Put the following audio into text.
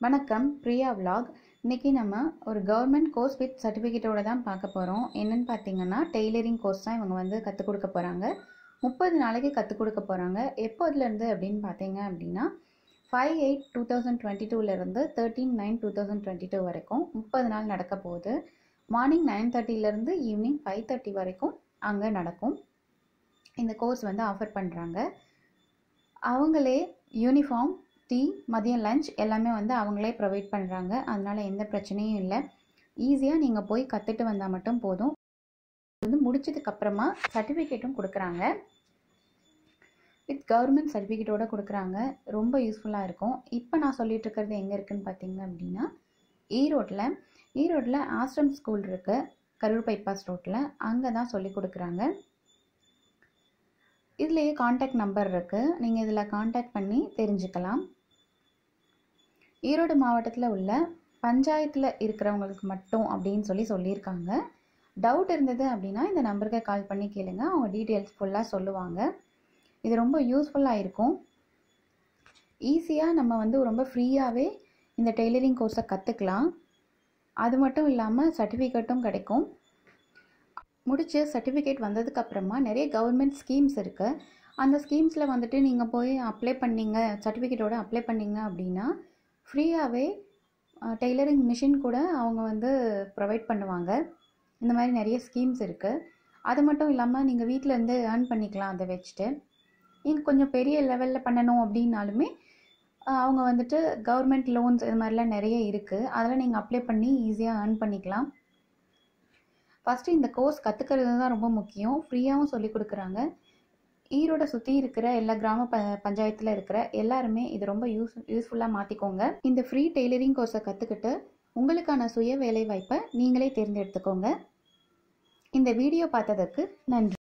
வணக்கம் பிரியா vlog இன்னைக்கு நம்ம ஒரு கவர்மெண்ட் கோர்ஸ் வித் சர்டிஃபிகேட்டோட தான் பார்க்க போகிறோம் என்னன்னு பார்த்தீங்கன்னா டெய்லரிங் கோர்ஸ் தான் இவங்க வந்து கற்றுக் கொடுக்க போகிறாங்க முப்பது நாளைக்கு கற்றுக் கொடுக்க போகிறாங்க எப்போதுலேருந்து அப்படின்னு பார்த்தீங்க அப்படின்னா five eight two thousand twenty டூலேருந்து thirteen nine two thousand twenty two வரைக்கும் முப்பது நாள் நடக்க போகுது மார்னிங் நைன் தேர்ட்டிலேருந்து ஈவினிங் ஃபைவ் தேர்ட்டி வரைக்கும் அங்கே நடக்கும் இந்த கோர்ஸ் வந்து ஆஃபர் பண்ணுறாங்க அவங்களே யூனிஃபார்ம் டீ மதியம் லஞ்ச் எல்லாமே வந்து அவங்களே ப்ரொவைட் பண்ணுறாங்க அதனால் எந்த பிரச்சனையும் இல்லை ஈஸியாக நீங்கள் போய் கற்றுட்டு வந்தால் மட்டும் போதும் வந்து முடிச்சதுக்கப்புறமா சர்டிஃபிகேட்டும் கொடுக்குறாங்க வித் கவர்மெண்ட் சர்டிஃபிகேட்டோட கொடுக்குறாங்க ரொம்ப யூஸ்ஃபுல்லாக இருக்கும் இப்போ நான் சொல்லிட்டு இருக்கிறது எங்கே இருக்குன்னு பார்த்தீங்க அப்படின்னா ஈரோட்டில் ஈரோட்டில் ஆசிரம் ஸ்கூல் இருக்குது கரூர் பைபாஸ் ரோட்டில் அங்கே தான் சொல்லி கொடுக்குறாங்க இதுலேயே காண்டாக்ட் நம்பர் இருக்குது நீங்கள் இதில் காண்டாக்ட் பண்ணி தெரிஞ்சுக்கலாம் ஈரோடு மாவட்டத்தில் உள்ள பஞ்சாயத்தில் இருக்கிறவங்களுக்கு மட்டும் அப்படின்னு சொல்லி சொல்லியிருக்காங்க டவுட் இருந்தது அப்படின்னா இந்த நம்பருக்கு கால் பண்ணி கேளுங்க அவங்க டீட்டெயில்ஸ் ஃபுல்லாக சொல்லுவாங்க இது ரொம்ப யூஸ்ஃபுல்லாக இருக்கும் ஈஸியாக நம்ம வந்து ரொம்ப ஃப்ரீயாகவே இந்த டெய்லரிங் கோர்ஸை கற்றுக்கலாம் அது மட்டும் இல்லாமல் சர்டிஃபிகேட்டும் கிடைக்கும் முடிச்சு சர்டிஃபிகேட் வந்ததுக்கப்புறமா நிறைய கவர்மெண்ட் ஸ்கீம்ஸ் இருக்குது அந்த ஸ்கீம்ஸில் வந்துட்டு நீங்கள் போய் அப்ளை பண்ணீங்க சர்டிஃபிகேட்டோட அப்ளை பண்ணீங்க அப்படின்னா ஃப்ரீயாகவே டெய்லரிங் மிஷின் கூட அவங்க வந்து ப்ரொவைட் பண்ணுவாங்க இந்த மாதிரி நிறைய ஸ்கீம்ஸ் இருக்குது அது மட்டும் இல்லாமல் நீங்கள் வீட்டிலேருந்து ஏர்ன் பண்ணிக்கலாம் அதை வச்சுட்டு நீங்கள் கொஞ்சம் பெரிய லெவலில் பண்ணணும் அப்படின்னாலுமே அவங்க வந்துட்டு கவர்மெண்ட் லோன்ஸ் இது மாதிரிலாம் நிறைய இருக்குது அதெல்லாம் நீங்கள் அப்ளை பண்ணி ஈஸியாக ஏர்ன் பண்ணிக்கலாம் ஃபஸ்ட்டு இந்த கோர்ஸ் கற்றுக்கிறது தான் ரொம்ப முக்கியம் ஃப்ரீயாகவும் சொல்லி கொடுக்குறாங்க ஈரோட சுற்றி இருக்கிற எல்லா கிராம ப பஞ்சாயத்தில் இருக்கிற எல்லாருமே இது ரொம்ப யூஸ் யூஸ்ஃபுல்லாக மாற்றிக்கோங்க இந்த ஃப்ரீ டெய்லரிங் கோர்ஸை கற்றுக்கிட்டு உங்களுக்கான சுய வேலை வாய்ப்பை நீங்களே தேர்ந்தெடுத்துக்கோங்க இந்த வீடியோ பார்த்ததற்கு நன்றி